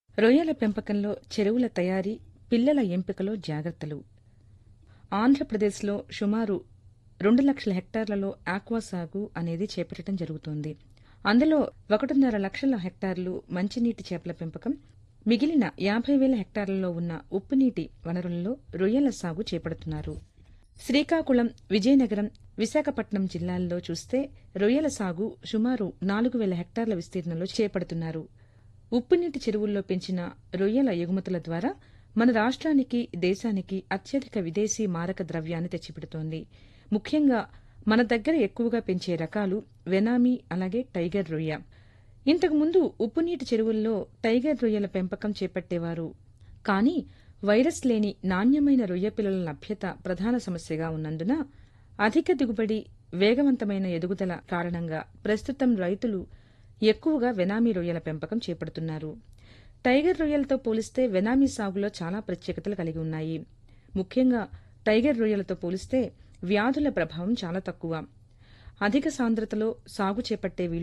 రొయ్యల పెంపకంలో చెరువుల తయారీ పిల్లల ఎంపికలో జాగ్రత్తలు ఆంధ్రప్రదేశ్లో సుమారు రెండు లక్షల హెక్టార్లలో ఆక్వా సాగు అనేది చేపట్టడం జరుగుతోంది అందులో ఒకటిన్నర లక్షల హెక్టార్లు మంచినీటి చేపల పెంపకం మిగిలిన యాభై వేల హెక్టార్లలో ఉన్న ఉప్పునీటి వనరులలో రొయ్యల సాగు చేపడుతున్నారు శ్రీకాకుళం విజయనగరం విశాఖపట్నం జిల్లాల్లో చూస్తే రొయ్యల సాగు సుమారు నాలుగు వేల హెక్టార్ల విస్తీర్ణంలో చేపడుతున్నారు ఉప్పునీటి చెరువుల్లో పెంచిన రొయ్యల ఎగుమతుల ద్వారా మన రాష్ట్రానికి దేశానికి అత్యధిక విదేశీ మారక ద్రవ్యాన్ని తెచ్చిపెడుతోంది ముఖ్యంగా మన దగ్గర ఎక్కువగా పెంచే రకాలు వెనామీ అలాగే టైగర్ రొయ్య ఇంతకుముందు ఉప్పునీటి చెరువుల్లో టైగర్ రొయ్యల పెంపకం చేపట్టేవారు కానీ వైరస్ లేని నాణ్యమైన రొయ్య పిల్లల లభ్యత ప్రధాన సమస్యగా ఉన్నందున అధిక దిగుబడి వేగవంతమైన ఎదుగుదల కారణంగా ప్రస్తుతం రైతులు ఎక్కువగా వెనామీ రొయ్యల పెంపకం చేపడుతున్నారు టైగర్ రొయ్యలతో పోలిస్తే వెనామీ సాగులో చాలా ప్రత్యేకతలు కలిగి ఉన్నాయి ముఖ్యంగా టైగర్ రొయ్యలతో పోలిస్తే వ్యాధుల ప్రభావం చాలా తక్కువ అధిక సాంద్రతలో సాగు చేపట్టే వీలు